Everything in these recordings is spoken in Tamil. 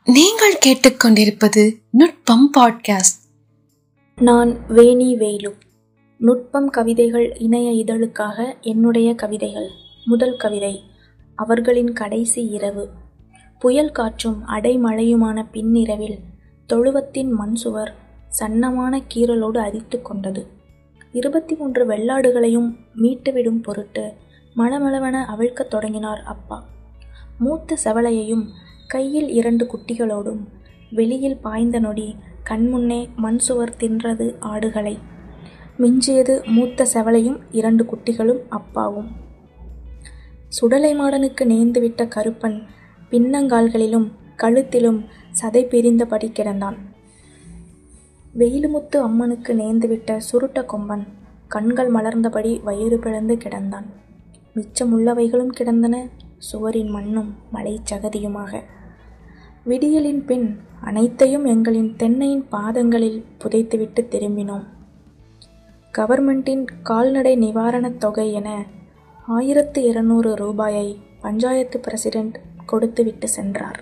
நீங்கள் கேட்டுக்கொண்டிருப்பது நுட்பம் பாட்காஸ்ட் நான் வேணி வேலு நுட்பம் கவிதைகள் இணைய இதழுக்காக என்னுடைய கவிதைகள் முதல் கவிதை அவர்களின் கடைசி இரவு புயல் காற்றும் அடைமழையுமான பின்னிரவில் தொழுவத்தின் மண் சுவர் சன்னமான கீறலோடு அரித்து கொண்டது இருபத்தி மூன்று வெள்ளாடுகளையும் மீட்டுவிடும் பொருட்டு மளமளவென அவிழ்க்கத் தொடங்கினார் அப்பா மூத்த செவலையையும் கையில் இரண்டு குட்டிகளோடும் வெளியில் பாய்ந்த நொடி கண்முன்னே மண் சுவர் தின்றது ஆடுகளை மிஞ்சியது மூத்த செவலையும் இரண்டு குட்டிகளும் அப்பாவும் சுடலை மாடனுக்கு நேர்ந்துவிட்ட கருப்பன் பின்னங்கால்களிலும் கழுத்திலும் சதை பிரிந்தபடி கிடந்தான் வெயிலுமுத்து அம்மனுக்கு நேர்ந்துவிட்ட சுருட்ட கொம்பன் கண்கள் மலர்ந்தபடி வயிறு பிளந்து கிடந்தான் மிச்சமுள்ளவைகளும் கிடந்தன சுவரின் மண்ணும் மலைச்சகதியுமாக விடியலின் பின் அனைத்தையும் எங்களின் தென்னையின் பாதங்களில் புதைத்துவிட்டு திரும்பினோம் கவர்மெண்டின் கால்நடை நிவாரணத் தொகை என ஆயிரத்து இருநூறு ரூபாயை பஞ்சாயத்து பிரசிடென்ட் கொடுத்துவிட்டு சென்றார்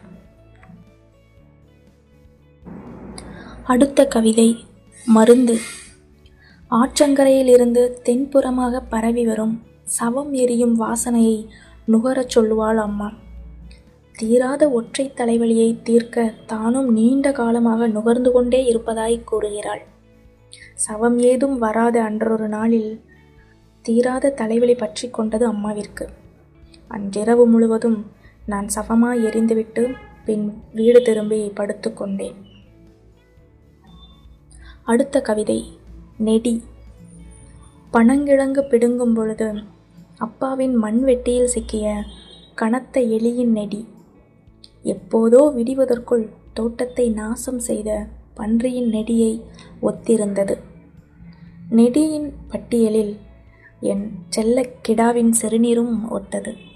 அடுத்த கவிதை மருந்து ஆற்றங்கரையிலிருந்து தென்புறமாக பரவி வரும் சவம் எரியும் வாசனையை நுகரச் சொல்லுவாள் அம்மா தீராத ஒற்றை தலைவலியை தீர்க்க தானும் நீண்ட காலமாக நுகர்ந்து கொண்டே இருப்பதாய் கூறுகிறாள் சவம் ஏதும் வராத அன்றொரு நாளில் தீராத தலைவலி பற்றி கொண்டது அம்மாவிற்கு அன்றிரவு முழுவதும் நான் சவமாய் எரிந்துவிட்டு பின் வீடு திரும்பி படுத்துக்கொண்டேன் அடுத்த கவிதை நெடி பனங்கிழங்கு பிடுங்கும் பொழுது அப்பாவின் மண்வெட்டியில் சிக்கிய கனத்த எலியின் நெடி எப்போதோ விடிவதற்குள் தோட்டத்தை நாசம் செய்த பன்றியின் நெடியை ஒத்திருந்தது நெடியின் பட்டியலில் என் செல்ல கிடாவின் சிறுநீரும் ஒத்தது